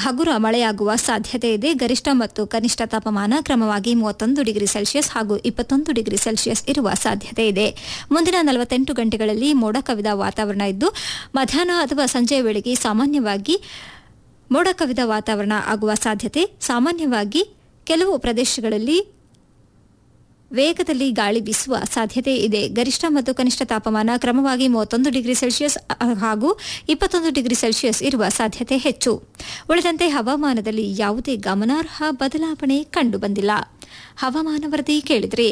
ಹಗುರ ಮಳೆಯಾಗುವ ಸಾಧ್ಯತೆ ಇದೆ ಗರಿಷ್ಠ ಮತ್ತು ಕನಿಷ್ಠ ತಾಪಮಾನ ಕ್ರಮವಾಗಿ ಮೂವತ್ತೊಂದು ಡಿಗ್ರಿ ಸೆಲ್ಸಿಯಸ್ ಹಾಗೂ ಇಪ್ಪತ್ತೊಂದು ಡಿಗ್ರಿ ಸೆಲ್ಸಿಯಸ್ ಇರುವ ಸಾಧ್ಯತೆ ಇದೆ ಮುಂದಿನ ನಲವತ್ತೆಂಟು ಗಂಟೆಗಳಲ್ಲಿ ಮೋಡ ಕವಿದ ವಾತಾವರಣ ಇದ್ದು ಮಧ್ಯಾಹ್ನ ಅಥವಾ ಸಂಜೆಯ ವೇಳೆಗೆ ಸಾಮಾನ್ಯವಾಗಿ ಮೋಡ ಕವಿದ ವಾತಾವರಣ ಆಗುವ ಸಾಧ್ಯತೆ ಸಾಮಾನ್ಯವಾಗಿ ಕೆಲವು ಪ್ರದೇಶಗಳಲ್ಲಿ ವೇಗದಲ್ಲಿ ಗಾಳಿ ಬೀಸುವ ಸಾಧ್ಯತೆ ಇದೆ ಗರಿಷ್ಠ ಮತ್ತು ಕನಿಷ್ಠ ತಾಪಮಾನ ಕ್ರಮವಾಗಿ ಮೂವತ್ತೊಂದು ಡಿಗ್ರಿ ಸೆಲ್ಸಿಯಸ್ ಹಾಗೂ ಇಪ್ಪತ್ತೊಂದು ಡಿಗ್ರಿ ಸೆಲ್ಸಿಯಸ್ ಇರುವ ಸಾಧ್ಯತೆ ಹೆಚ್ಚು ಉಳಿದಂತೆ ಹವಾಮಾನದಲ್ಲಿ ಯಾವುದೇ ಗಮನಾರ್ಹ ಬದಲಾವಣೆ ಕಂಡುಬಂದಿಲ್ಲ ಹವಾಮಾನ ವರದಿ ಕೇಳಿದ್ರಿ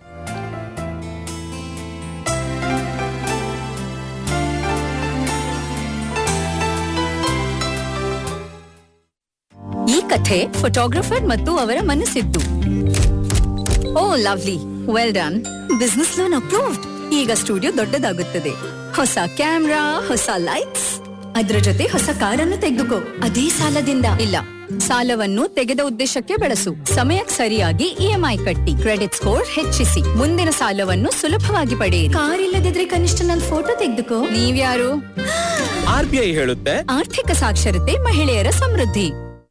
ಈ ಕಥೆ ಫೋಟೋಗ್ರಫರ್ ಮತ್ತು ಅವರ ಮನಸ್ಸಿದ್ದು oh lovely well done business loan approved ಈಗ ಸ್ಟುಡಿಯೋ ದೊಡ್ಡದಾಗುತ್ತದೆ ಹೊಸ ಕ್ಯಾಮ್ರಾ ಹೊಸ ಲೈಟ್ಸ್ ಅದ್ರ ಜೊತೆ ಹೊಸ ಕಾರನ್ನು ತೆಗೆದುಕೋ ಅದೇ ಸಾಲದಿಂದ ಇಲ್ಲ ಸಾಲವನ್ನು ತೆಗೆದ ಉದ್ದೇಶಕ್ಕೆ ಬಳಸು ಸಮಯಕ್ಕೆ ಸರಿಯಾಗಿ ಇಎಂಐ ಕಟ್ಟಿ ಕ್ರೆಡಿಟ್ ಸ್ಕೋರ್ ಹೆಚ್ಚಿಸಿ ಮುಂದಿನ ಸಾಲವನ್ನು ಸುಲಭವಾಗಿ ಪಡೆಯಿರಿ ಕಾರ್ ಇಲ್ಲದಿದ್ರೆ ಕನಿಷ್ಠ ನನ್ನ ಫೋಟೋ ತೆಗೆದುಕೋ ನೀವ್ಯಾರು ಆರ್ ಬಿ ಐ ಹೇಳುತ್ತೆ ಆರ್ಥಿಕ ಸಾಕ್ಷರತೆ ಮಹಿಳೆಯರ ಸಮೃದ್ಧಿ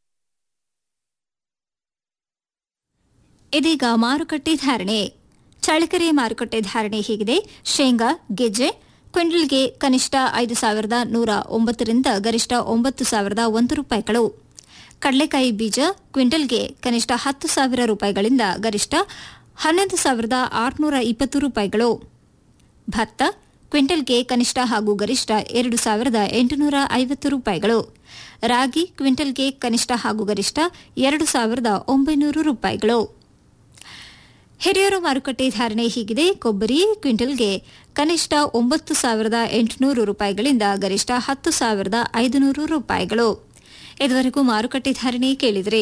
ಇದೀಗ ಮಾರುಕಟ್ಟೆ ಧಾರಣೆ ಚಳ್ಳಕೆರೆ ಮಾರುಕಟ್ಟೆ ಧಾರಣೆ ಹೀಗಿದೆ ಶೇಂಗಾ ಗೆಜ್ಜೆ ಕ್ವಿಂಟಲ್ಗೆ ಕನಿಷ್ಠ ಐದು ಸಾವಿರದ ನೂರ ಒಂಬತ್ತರಿಂದ ಗರಿಷ್ಠ ಒಂಬತ್ತು ಸಾವಿರದ ಒಂದು ರೂಪಾಯಿಗಳು ಕಡಲೆಕಾಯಿ ಬೀಜ ಕ್ವಿಂಟಲ್ಗೆ ಕನಿಷ್ಠ ಹತ್ತು ಸಾವಿರ ರೂಪಾಯಿಗಳಿಂದ ಗರಿಷ್ಠ ಹನ್ನೊಂದು ಸಾವಿರದ ಆರುನೂರ ಇಪ್ಪತ್ತು ರೂಪಾಯಿಗಳು ಭತ್ತ ಕ್ವಿಂಟಲ್ಗೆ ಕನಿಷ್ಠ ಹಾಗೂ ಗರಿಷ್ಠ ಎರಡು ಸಾವಿರದ ಎಂಟುನೂರ ಐವತ್ತು ರೂಪಾಯಿಗಳು ರಾಗಿ ಕ್ವಿಂಟಲ್ಗೆ ಕನಿಷ್ಠ ಹಾಗೂ ಗರಿಷ್ಠ ಎರಡು ಸಾವಿರದ ಒಂಬೈನೂರು ರೂಪಾಯಿಗಳು ಹಿರಿಯೂರು ಮಾರುಕಟ್ಟೆ ಧಾರಣೆ ಹೀಗಿದೆ ಕೊಬ್ಬರಿ ಕ್ವಿಂಟಲ್ಗೆ ಕನಿಷ್ಠ ಒಂಬತ್ತು ಸಾವಿರದ ಎಂಟುನೂರು ರೂಪಾಯಿಗಳಿಂದ ಗರಿಷ್ಠ ಹತ್ತು ಸಾವಿರದ ಐದುನೂರು ರೂಪಾಯಿಗಳು ಇದುವರೆಗೂ ಮಾರುಕಟ್ಟೆ ಧಾರಣೆ ಕೇಳಿದ್ರಿ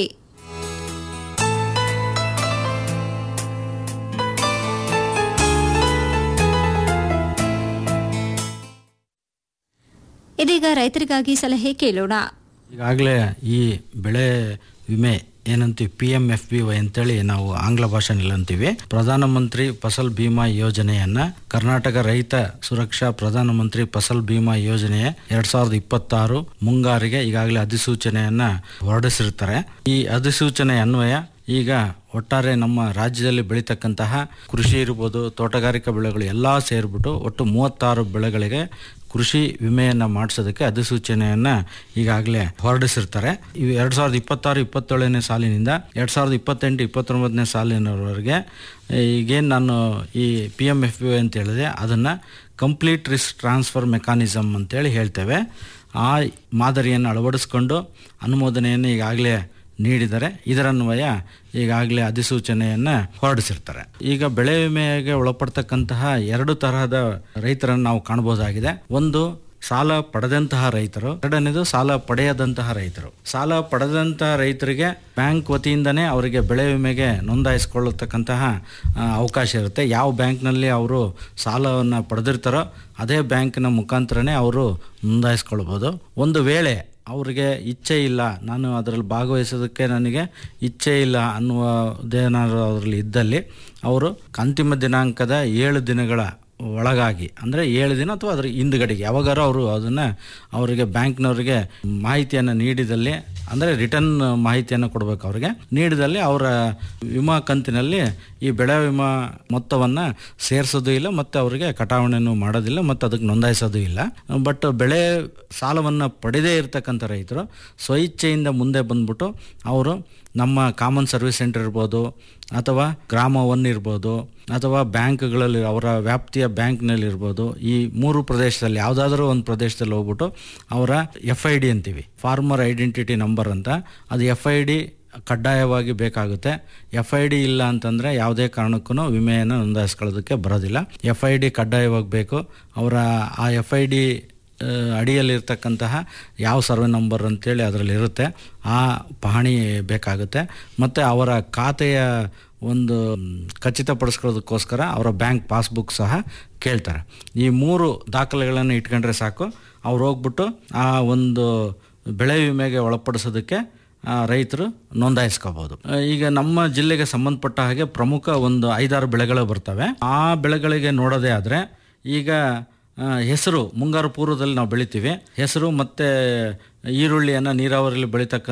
ಇದೀಗ ರೈತರಿಗಾಗಿ ಸಲಹೆ ಕೇಳೋಣ ಈಗಾಗಲೇ ಈ ಬೆಳೆ ವಿಮೆ ಏನಂತೀವಿ P M F B Y ಅಂತೇಳಿ ನಾವು ಆಂಗ್ಲ ಭಾಷೆನಲ್ಲಿ ಅಂತೀವಿ ಪ್ರಧಾನಮಂತ್ರಿ ಫಸಲ್ ಬಿಮಾ ಯೋಜನೆಯನ್ನ ಕರ್ನಾಟಕ ರೈತ ಸುರಕ್ಷಾ ಪ್ರಧಾನಮಂತ್ರಿ ಫಸಲ್ ಬಿಮಾ ಯೋಜನೆಯ ಎರಡ್ ಸಾವಿರದ ಇಪ್ಪತ್ತಾರು ಮುಂಗಾರಿಗೆ ಈಗಾಗಲೇ ಅಧಿಸೂಚನೆಯನ್ನ ಹೊರಡಿಸಿರ್ತಾರೆ ಈ ಅಧಿಸೂಚನೆ ಅನ್ವಯ ಈಗ ಒಟ್ಟಾರೆ ನಮ್ಮ ರಾಜ್ಯದಲ್ಲಿ ಬೆಳೀತಕ್ಕಂತಹ ಕೃಷಿ ಇರ್ಬೋದು ತೋಟಗಾರಿಕಾ ಬೆಳೆಗಳು ಎಲ್ಲ ಸೇರಿಬಿಟ್ಟು ಒಟ್ಟು ಮೂವತ್ತಾರು ಬೆಳೆಗಳಿಗೆ ಕೃಷಿ ವಿಮೆಯನ್ನು ಮಾಡಿಸೋದಕ್ಕೆ ಅಧಿಸೂಚನೆಯನ್ನು ಈಗಾಗಲೇ ಹೊರಡಿಸಿರ್ತಾರೆ ಇವು ಎರಡು ಸಾವಿರದ ಇಪ್ಪತ್ತಾರು ಇಪ್ಪತ್ತೇಳನೇ ಸಾಲಿನಿಂದ ಎರಡು ಸಾವಿರದ ಇಪ್ಪತ್ತೆಂಟು ಇಪ್ಪತ್ತೊಂಬತ್ತನೇ ಸಾಲಿನವರೆಗೆ ಈಗೇನು ನಾನು ಈ ಪಿ ಎಮ್ ಎಫ್ ಯು ಅಂತ ಹೇಳಿದೆ ಅದನ್ನು ಕಂಪ್ಲೀಟ್ ರಿಸ್ಕ್ ಟ್ರಾನ್ಸ್ಫರ್ ಮೆಕಾನಿಸಮ್ ಅಂತೇಳಿ ಹೇಳ್ತೇವೆ ಆ ಮಾದರಿಯನ್ನು ಅಳವಡಿಸ್ಕೊಂಡು ಅನುಮೋದನೆಯನ್ನು ಈಗಾಗಲೇ ನೀಡಿದರೆ ಇದರನ್ವಯ ಈಗಾಗಲೇ ಅಧಿಸೂಚನೆಯನ್ನು ಹೊರಡಿಸಿರ್ತಾರೆ ಈಗ ಬೆಳೆ ವಿಮೆಗೆ ಒಳಪಡ್ತಕ್ಕಂತಹ ಎರಡು ತರಹದ ರೈತರನ್ನು ನಾವು ಕಾಣಬಹುದಾಗಿದೆ ಒಂದು ಸಾಲ ಪಡೆದಂತಹ ರೈತರು ಎರಡನೇದು ಸಾಲ ಪಡೆಯದಂತಹ ರೈತರು ಸಾಲ ಪಡೆದಂತಹ ರೈತರಿಗೆ ಬ್ಯಾಂಕ್ ವತಿಯಿಂದನೇ ಅವರಿಗೆ ಬೆಳೆ ವಿಮೆಗೆ ನೋಂದಾಯಿಸಿಕೊಳ್ಳತಕ್ಕಂತಹ ಆ, ಅವಕಾಶ ಇರುತ್ತೆ ಯಾವ ಬ್ಯಾಂಕ್ನಲ್ಲಿ ಅವರು ಸಾಲವನ್ನು ಪಡೆದಿರ್ತಾರೋ ಅದೇ ಬ್ಯಾಂಕಿನ ಮುಖಾಂತರನೇ ಅವರು ನೋಂದಾಯಿಸ್ಕೊಳ್ಬೋದು ಒಂದು ವೇಳೆ ಅವ್ರಿಗೆ ಇಚ್ಛೆ ಇಲ್ಲ ನಾನು ಅದರಲ್ಲಿ ಭಾಗವಹಿಸೋದಕ್ಕೆ ನನಗೆ ಇಚ್ಛೆ ಇಲ್ಲ ಅನ್ನುವುದೇನಾದ್ರು ಅದರಲ್ಲಿ ಇದ್ದಲ್ಲಿ ಅವರು ಅಂತಿಮ ದಿನಾಂಕದ ಏಳು ದಿನಗಳ ಒಳಗಾಗಿ ಅಂದರೆ ಏಳು ದಿನ ಅಥವಾ ಅದ್ರ ಹಿಂದುಗಡೆಗೆ ಯಾವಾಗಾರು ಅವರು ಅದನ್ನು ಅವರಿಗೆ ಬ್ಯಾಂಕ್ನವರಿಗೆ ಮಾಹಿತಿಯನ್ನು ನೀಡಿದಲ್ಲಿ ಅಂದರೆ ರಿಟರ್ನ್ ಮಾಹಿತಿಯನ್ನು ಕೊಡಬೇಕು ಅವರಿಗೆ ನೀಡಿದಲ್ಲಿ ಅವರ ವಿಮಾ ಕಂತಿನಲ್ಲಿ ಈ ಬೆಳೆ ವಿಮಾ ಮೊತ್ತವನ್ನು ಸೇರಿಸೋದು ಇಲ್ಲ ಮತ್ತು ಅವರಿಗೆ ಕಟಾವಣೆಯನ್ನು ಮಾಡೋದಿಲ್ಲ ಮತ್ತು ಅದಕ್ಕೆ ನೋಂದಾಯಿಸೋದು ಇಲ್ಲ ಬಟ್ ಬೆಳೆ ಸಾಲವನ್ನು ಪಡೆದೇ ಇರತಕ್ಕಂಥ ರೈತರು ಸ್ವಇಚ್ಛೆಯಿಂದ ಮುಂದೆ ಬಂದ್ಬಿಟ್ಟು ಅವರು ನಮ್ಮ ಕಾಮನ್ ಸರ್ವಿಸ್ ಸೆಂಟರ್ ಇರ್ಬೋದು ಅಥವಾ ಗ್ರಾಮ ಒನ್ ಇರ್ಬೋದು ಅಥವಾ ಬ್ಯಾಂಕ್ಗಳಲ್ಲಿ ಅವರ ವ್ಯಾಪ್ತಿಯ ಬ್ಯಾಂಕ್ನಲ್ಲಿ ಇರ್ಬೋದು ಈ ಮೂರು ಪ್ರದೇಶದಲ್ಲಿ ಯಾವುದಾದ್ರೂ ಒಂದು ಪ್ರದೇಶದಲ್ಲಿ ಹೋಗ್ಬಿಟ್ಟು ಅವರ ಎಫ್ ಐ ಡಿ ಅಂತೀವಿ ಫಾರ್ಮರ್ ಐಡೆಂಟಿಟಿ ನಂಬರ್ ಅಂತ ಅದು ಎಫ್ ಐ ಡಿ ಕಡ್ಡಾಯವಾಗಿ ಬೇಕಾಗುತ್ತೆ ಎಫ್ ಐ ಡಿ ಇಲ್ಲ ಅಂತಂದರೆ ಯಾವುದೇ ಕಾರಣಕ್ಕೂ ವಿಮೆಯನ್ನು ನೋಂದಾಯಿಸ್ಕೊಳ್ಳೋದಕ್ಕೆ ಬರೋದಿಲ್ಲ ಎಫ್ ಐ ಡಿ ಕಡ್ಡಾಯವಾಗಿ ಬೇಕು ಅವರ ಆ ಎಫ್ ಐ ಡಿ ಅಡಿಯಲ್ಲಿರ್ತಕ್ಕಂತಹ ಯಾವ ಸರ್ವೆ ನಂಬರ್ ಅಂತೇಳಿ ಅದರಲ್ಲಿ ಇರುತ್ತೆ ಆ ಪಹಣಿ ಬೇಕಾಗುತ್ತೆ ಮತ್ತು ಅವರ ಖಾತೆಯ ಒಂದು ಖಚಿತಪಡಿಸ್ಕೊಳ್ಳೋದಕ್ಕೋಸ್ಕರ ಅವರ ಬ್ಯಾಂಕ್ ಪಾಸ್ಬುಕ್ ಸಹ ಕೇಳ್ತಾರೆ ಈ ಮೂರು ದಾಖಲೆಗಳನ್ನು ಇಟ್ಕೊಂಡ್ರೆ ಸಾಕು ಅವ್ರು ಹೋಗ್ಬಿಟ್ಟು ಆ ಒಂದು ಬೆಳೆ ವಿಮೆಗೆ ಒಳಪಡಿಸೋದಕ್ಕೆ ಆ, ರೈತರು ನೋಂದಾಯಿಸ್ಕೋಬಹುದು ಆ, ಈಗ ನಮ್ಮ ಜಿಲ್ಲೆಗೆ ಸಂಬಂಧಪಟ್ಟ ಹಾಗೆ ಪ್ರಮುಖ ಒಂದು ಐದಾರು ಬೆಳೆಗಳು ಬರ್ತವೆ ಆ ಬೆಳೆಗಳಿಗೆ ನೋಡೋದೇ ಆದರೆ ಈಗ ಆ, ಹೆಸರು ಮುಂಗಾರು ಪೂರ್ವದಲ್ಲಿ ನಾವು ಬೆಳಿತೀವಿ ಹೆಸರು ಮತ್ತು ಈರುಳ್ಳಿಯನ್ನು ನೀರಾವರಿಯಲ್ಲಿ ಬೆಳೀತಕ್ಕಂಥ